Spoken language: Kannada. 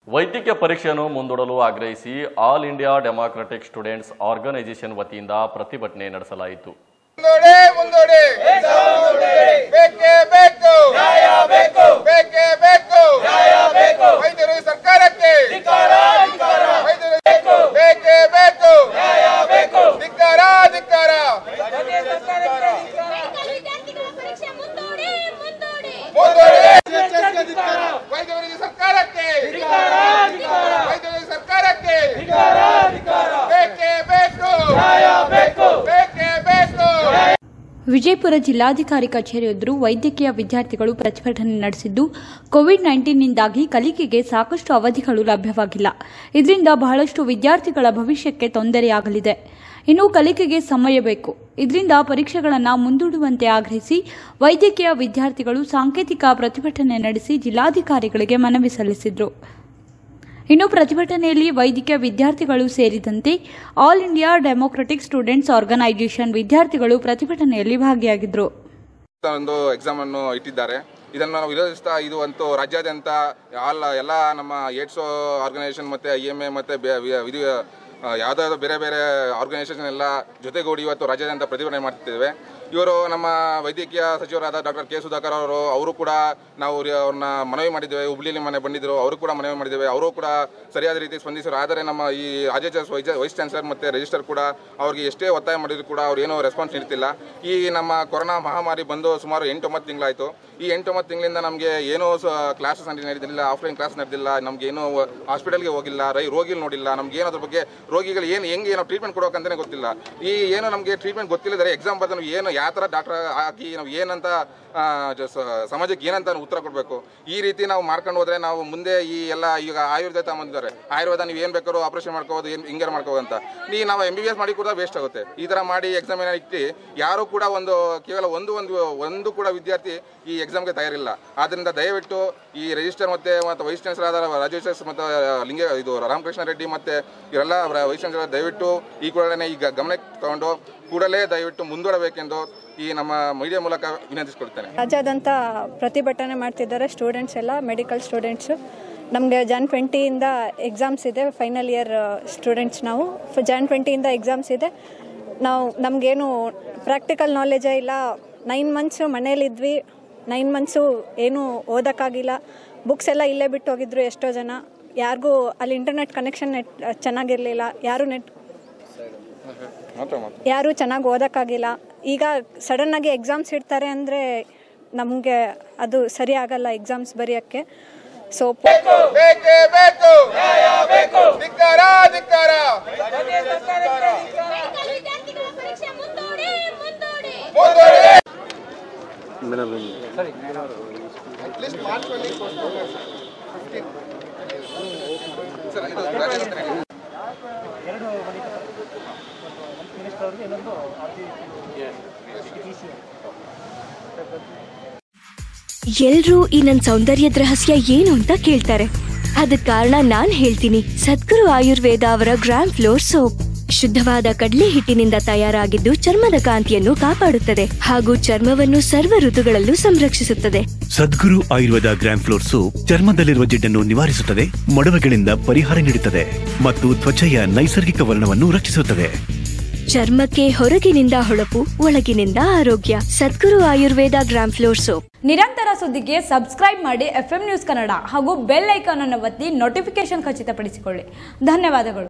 ವೈದ್ಯಕೀಯ ಪರೀಕ್ಷೆಯನ್ನು ಮುಂದೂಡಲು ಆಗ್ರಹಿಸಿ All India Democratic Students Organisation ವತಿಯಿಂದ ಪ್ರತಿಭಟನೆ ನಡೆಸಲಾಯಿತು ಮುಂದೂಡಿ ಮುಂದೂಡಿ ಬೇಕೇ ಬೇಕು ನ್ಯಾಯ ಬೇಕು ಬೇಕೇ ಬೇಕು ನ್ಯಾಯ ಬೇಕು ವೈದ್ಯರು ಸರ್ಕಾರಕ್ಕೆ ವೈದ್ಯರು ಬೇಕೇ ಬೇಕು ನ್ಯಾಯ ಬೇಕು ಧಿಕ್ಕಾರ ಧಿಕ್ಕಾರ ವಿದ್ಯಾರ್ಥಿಗಳ ಪರೀಕ್ಷೆ ಮುಂದೂಡಿ ಮುಂದೂಡಿ ಮುಂದೂಡಿ ವೈದ್ಯರಿಗೆ ಸರ್ಕಾರಕ್ಕೆ ವೈದ್ಯರಿಗೆ ಸರ್ಕಾರಕ್ಕೆ ಬೇಕೇ ಬೇಕು ನ್ಯಾಯ ಬೇಕು ಬೇಕೇ ಬೇಕು ವಿಜಯಪುರ ಜಿಲ್ಲಾಧಿಕಾರಿ ಕಚೇರಿ ಎದುರು ವೈದ್ಯಕೀಯ ವಿದ್ಯಾರ್ಥಿಗಳು ಪ್ರತಿಭಟನೆ ನಡೆಸಿದ್ದು ಕೋವಿಡ್ ನೈನ್ಟೀನ್ನಿಂದಾಗಿ ಕಲಿಕೆಗೆ ಸಾಕಷ್ಟು ಅವಧಿಗಳು ಲಭ್ಯವಾಗಿಲ್ಲ ಇದರಿಂದ ಬಹಳಷ್ಟು ವಿದ್ಯಾರ್ಥಿಗಳ ಭವಿಷ್ಯಕ್ಕೆ ತೊಂದರೆಯಾಗಲಿದೆ ಇನ್ನು ಕಲಿಕೆಗೆ ಸಮಯ ಬೇಕು ಇದರಿಂದ ಪರೀಕ್ಷೆಗಳನ್ನು ಮುಂದೂಡುವಂತೆ ಆಗ್ರಹಿಸಿ ವೈದ್ಯಕೀಯ ವಿದ್ಯಾರ್ಥಿಗಳು ಸಾಂಕೇತಿಕ ಪ್ರತಿಭಟನೆ ನಡೆಸಿ ಜಿಲ್ಲಾಧಿಕಾರಿಗಳಿಗೆ ಮನವಿ ಸಲ್ಲಿಸಿದರು ಇನ್ನು ಪ್ರತಿಭಟನೆಯಲ್ಲಿ ವೈದ್ಯಕೀಯ ವಿದ್ಯಾರ್ಥಿಗಳು ಸೇರಿದಂತೆ All India Democratic Students Organisation ವಿದ್ಯಾರ್ಥಿಗಳು ಪ್ರತಿಭಟನೆಯಲ್ಲಿ ಭಾಗಿಯಾಗಿದ್ದರು ಒಂದು ಎಕ್ಸಾಮ್ ಅನ್ನು ಇಟ್ಟಿದ್ದಾರೆ ಇದನ್ನು ನಾವು ವಿರೋಧಿಸ್ತಾ ಇದು ಅಂತೂ ರಾಜ್ಯಾದ್ಯಂತ ಆಲ್ ಎಲ್ಲ ನಮ್ಮ ಏಡ್ಸ್ ಆರ್ಗನೈಸೇಷನ್ ಮತ್ತು ಐ ಎಮ್ ಎ ಮತ್ತು ಇದು ಯಾವುದಾದ್ರು ಬೇರೆ ಬೇರೆ ಆರ್ಗನೈಸೇಷನ್ ಎಲ್ಲ ಜೊತೆಗೂಡಿ ಇವತ್ತು ರಾಜ್ಯಾದ್ಯಂತ ಪ್ರತಿಭಟನೆ ಮಾಡ್ತಿದ್ದೇವೆ ಇವರು ನಮ್ಮ ವೈದ್ಯಕೀಯ ಸಚಿವರಾದ ಡಾಕ್ಟರ್ ಕೆ ಸುಧಾಕರ್ ಅವರು ಅವರು ಕೂಡ ನಾವು ಅವ್ರ- ಅವ್ರನ್ನ ಮನವಿ ಮಾಡಿದ್ದೇವೆ ಹುಬ್ಳಿಲಿ ಮನೆ ಬಂದಿದ್ದರು ಅವರು ಕೂಡ ಮನವಿ ಮಾಡಿದ್ದೇವೆ ಅವರು ಕೂಡ ಸರಿಯಾದ ರೀತಿ ಸ್ಪಂದಿಸಿದ್ರು ಆದರೆ ನಮ್ಮ ಈ R H S vice chancellor ಮತ್ತು ರಿಜಿಸ್ಟರ್ ಕೂಡ ಅವ್ರಿಗೆ ಎಷ್ಟೇ ಒತ್ತಾಯ ಮಾಡಿದ್ರು ಕೂಡ ಅವ್ರು ಏನೂ ರೆಸ್ಪಾನ್ಸ್ ನೀಡ್ತಿಲ್ಲ ಈ ನಮ್ಮ ಕೊರೋನಾ ಮಹಾಮಾರಿ ಬಂದು ಸುಮಾರು ಎಂಟು ಒಂಬತ್ತು ತಿಂಗಳಾಯಿತು ಈ ಎಂಟು ಒಂಬತ್ತು ತಿಂಗಳಿಂದ ನಮಗೆ ಏನೂ ಕ್ಲಾಸಸ್ ನಡೆದಿಲ್ಲ ಆಫ್ಲೈನ್ ಕ್ಲಾಸ್ ನಡೆದಿಲ್ಲ ನಮ್ಗೆ ಏನೂ ಹಾಸ್ಪಿಟಲ್ಗೆ ಹೋಗಿಲ್ಲ ರೈ ರೋಗಿಗಳು ನೋಡಿಲ್ಲ ನಮ್ಗೆ ಏನು ಅದ್ರ ಬಗ್ಗೆ ರೋಗಿಗಳು ಏನು ಹೆಂಗೆ ಏನೋ ಟ್ರೀಟ್ಮೆಂಟ್ ಕೊಡೋಕಂತಾನೆ ಗೊತ್ತಿಲ್ಲ ಈ ಏನು ನಮಗೆ ಟ್ರೀಟ್ಮೆಂಟ್ ಗೊತ್ತಿಲ್ಲದರೆ ಎಕ್ಸಾಮ್ ಬರ್ದು ನಾವು ಏನು ಯಾವ ಥರ ಡಾಕ್ಟರ್ ಹಾಕಿ ನಾವು ಏನಂತ ಆ, ಜ- ಸ- ಸಮಾಜಕ್ಕೆ ಏನಂತ ಉತ್ತರ ಕೊಡಬೇಕು ಈ ರೀತಿ ನಾವು ಮಾಡ್ಕೊಂಡು ಹೋದ್ರೆ ನಾವು ಮುಂದೆ ಈ ಎಲ್ಲ ಈಗ ಆಯುರ್ವೇದ ತಗೊಂಡಿದ್ದಾರೆ ಆಯುರ್ವೇದ ನೀವು ಏನು ಬೇಕಾದ್ರೂ ಆಪರೇಷನ್ ಮಾಡ್ಕೋಬೋದು ಏನು ಹಿಂಗಾರು ಮಾಡ್ಕೋಬೋದು ಅಂತ ನೀ ನಾವು ಎಂ ಬಿ ಬಿ ಎಸ್ ಮಾಡಿ ಕೂಡ ವೇಸ್ಟ್ ಆಗುತ್ತೆ ಈ ಥರ ಮಾಡಿ ಎಕ್ಸಾಮ್ ಏನೋ ಇಟ್ಟು ಯಾರು ಕೂಡ ಒಂದು ಕೇವಲ ಒಂದು ಒಂದು ಒಂದು ಕೂಡ ವಿದ್ಯಾರ್ಥಿ ಈ ಎಕ್ಸಾಮ್ಗೆ ತಯಾರಿಲ್ಲ ಆದ್ದರಿಂದ ದಯವಿಟ್ಟು ಈ ರಿಜಿಸ್ಟರ್ ಮತ್ತೆ ಮತ್ತು ವೈಸ್ ಚಾನ್ಸಲರ್ ಆದ ರಾಜೇಶ್ ಮತ್ತು ಲಿಂಗ ಇದು ರಾಮಕೃಷ್ಣ ರೆಡ್ಡಿ ಮತ್ತು ಇವರೆಲ್ಲ ವೈಸ್ ಚಾನ್ಸಲರ್ ದಯವಿಟ್ಟು ಈ ಕೂಡಲೇ ಈಗ ಗಮನಕ್ಕೆ ತಗೊಂಡು ಕೂಡಲೇ ದಯವಿಟ್ಟು ಮುಂದೂಡಬೇಕೆಂದು ಈ ನಮ್ಮ ಮೀಡಿಯಾ ಮೂಲಕ ವಿನಂತಿಸಿಕೊಳ್ತೇನೆ ರಾಜ್ಯಾದ್ಯಂತ ಪ್ರತಿಭಟನೆ ಮಾಡ್ತಿದ್ದಾರೆ ಸ್ಟೂಡೆಂಟ್ಸ್ ಎಲ್ಲ ಮೆಡಿಕಲ್ ಸ್ಟೂಡೆಂಟ್ಸು ನಮಗೆ ಜಾನ್ ಟ್ವೆಂಟಿಯಿಂದ ಎಕ್ಸಾಮ್ಸ್ ಇದೆ ಫೈನಲ್ ಇಯರ್ ಸ್ಟೂಡೆಂಟ್ಸ್ ನಾವು ಜಾನ್ ಟ್ವೆಂಟಿಯಿಂದ ಎಕ್ಸಾಮ್ಸ್ ಇದೆ ನಾವು ನಮಗೇನು ಪ್ರಾಕ್ಟಿಕಲ್ ನಾಲೆಜೇ ಇಲ್ಲ ನೈನ್ ಮಂತ್ಸು ಮನೇಲಿದ್ವಿ ನೈನ್ ಮಂತ್ಸು ಏನೂ ಓದೋಕ್ಕಾಗಿಲ್ಲ ಬುಕ್ಸ್ ಎಲ್ಲ ಇಲ್ಲೇ ಬಿಟ್ಟು ಹೋಗಿದ್ರು ಎಷ್ಟೋ ಜನ ಯಾರಿಗೂ ಅಲ್ಲಿ ಇಂಟರ್ನೆಟ್ ಕನೆಕ್ಷನ್ ನೆಟ್ ಚೆನ್ನಾಗಿರಲಿಲ್ಲ ಯಾರೂ ನೆಟ್ ಮಾತ್ರ ಮಾತ್ರ ಯಾರೂ ಚೆನ್ನಾಗಿ ಓದೋಕ್ಕಾಗಿಲ್ಲ ಈಗ ಸಡನ್ನಾಗಿ ಎಕ್ಸಾಮ್ಸ್ ಇಡ್ತಾರೆ ಅಂದರೆ ನಮಗೆ ಅದು ಸರಿ ಆಗಲ್ಲ ಎಕ್ಸಾಮ್ಸ್ ಬರೆಯೋಕ್ಕೆ ಸೊ ಬೇಕೇ ಬೇಕು ನ್ಯಾಯ ಬೇಕು ಧಿಕ್ಕಾರ ಧಿಕ್ಕಾರ ವಿದ್ಯಾರ್ಥಿಗಳ ಪರೀಕ್ಷೆ ಮುಂದೂಡಿ ಮುಂದೂಡಿ ಮುಂದೂಡಿ ಸರ್ ಇದು ರಾಜ್ಯಾದ್ಯಂತ ನಡೀತಿದೆ. ಎಲ್ರೂ ಈ ನನ್ ಸೌಂದರ್ಯದ ರಹಸ್ಯ ಏನು ಅಂತ ಕೇಳ್ತಾರೆ ಅದಕ್ ಕಾರಣ ನಾನ್ ಹೇಳ್ತೀನಿ ಸದ್ಗುರು ಆಯುರ್ವೇದ ಅವರ ಗ್ರಾಮ್ ಫ್ಲೋರ್ ಸೋಪ್ ಶುದ್ಧವಾದ ಕಡಲೆ ಹಿಟ್ಟಿನಿಂದ ತಯಾರಾಗಿದ್ದು ಚರ್ಮದ ಕಾಂತಿಯನ್ನು ಕಾಪಾಡುತ್ತದೆ ಹಾಗೂ ಚರ್ಮವನ್ನು ಸರ್ವ ಋತುಗಳಲ್ಲೂ ಸಂರಕ್ಷಿಸುತ್ತದೆ Sadguru Ayurveda gram flour soap ಚರ್ಮದಲ್ಲಿರುವ ಜಿಡ್ಡನ್ನು ನಿವಾರಿಸುತ್ತದೆ ಮೊಡವೆಗಳಿಂದ ಪರಿಹಾರ ನೀಡುತ್ತದೆ ಮತ್ತು ತ್ವಚೆಯ ನೈಸರ್ಗಿಕ ವರ್ಣವನ್ನು ರಕ್ಷಿಸುತ್ತದೆ ಚರ್ಮಕ್ಕೆ ಹೊರಗಿನಿಂದ ಹೊಳಪು ಒಳಗಿನಿಂದ ಆರೋಗ್ಯ Sadguru Ayurveda gram flour soap ನಿರಂತರ ಸುದ್ದಿಗೆ ಸಬ್ಸ್ಕ್ರೈಬ್ ಮಾಡಿ ಎಫ್ಎಂ ನ್ಯೂಸ್ ಕನ್ನಡ ಹಾಗೂ ಬೆಲ್ ಐಕಾನ್ ಅನ್ನು ಒತ್ತಿ ನೋಟಿಫಿಕೇಶನ್ ಖಚಿತಪಡಿಸಿಕೊಳ್ಳಿ ಧನ್ಯವಾದಗಳು